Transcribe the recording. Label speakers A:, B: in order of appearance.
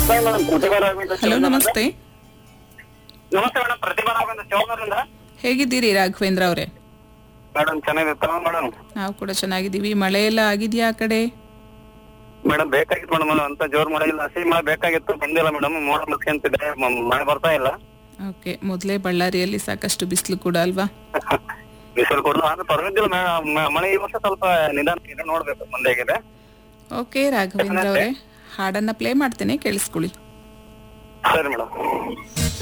A: ನಮಸ್ತೆ ಮೇಡಮ್ ಪ್ರತಿಭಾ ರಾಘವೇಂದ್ರ
B: ಹಲೋ
A: ಶಿವಮೊಗ್ಗದಿಂದ.
B: ನಮಸ್ತೆ
A: ನಮಸ್ತೆ ಮೇಡಮ್ ಪ್ರತಿಭಾ ರಾಘವೇಂದ್ರ ಶಿವಮೊಗ್ಗದಿಂದ
B: ಹೇಗಿದ್ದೀರಿ ರಾಘವೇಂದ್ರ ಅವರೇ
A: ಮೇಡಮ್ ಚೆನ್ನಾಗಿರ್ತಾವ ಮೇಡಮ್
B: ನಾವು ಕೂಡ ಚೆನ್ನಾಗಿದ್ದೀವಿ ಮಳೆ ಎಲ್ಲ ಆಗಿದೆಯಾ ಆ ಕಡೆ
A: ಮೇಡಮ್ ಬೇಕಾಗಿತ್ತು ಮೇಡಮ್ ಅಂತ ಜೋರ್ ಮಳೆ ಇಲ್ಲ ಹಸಿ ಮಳೆ ಬೇಕಾಗಿತ್ತು ಬಂದಿಲ್ಲ ಮೇಡಮ್ ಮೋಡ ಮುಚ್ಕೊಂತಿದೆ ಮ- ಮಳೆ ಬರ್ತಾ ಇಲ್ಲ
B: ಓಕೆ ಮೊದಲೇ ಬಳ್ಳಾರಿಯಲ್ಲಿ ಸಾಕಷ್ಟು ಬಿಸಿಲು ಕೂಡ ಅಲ್ವಾ
A: ಬಿಸಿಲು ಕೊಡಲು ಆದ್ರೆ ಪರವಾಗಿಲ್ಲ ಮೇಡಮ್ ಮಳೆ ಈ ವರ್ಷ ಸ್ವಲ್ಪ ನಿಧಾನ ಇದೆ ನೋಡ್ಬೇಕು ಮುಂದೆ ಹೇಗಿದೆ
B: ಓಕೆ ರಾಘವೇಂದ್ರ ಅವರೇ ಹಾಡನ್ನ ಪ್ಲೇ ಮಾಡ್ತೇನೆ ಕೇಳಿಸ್ಕೊಳ್ಳಿ
A: ಸರಿ ಮೇಡಮ್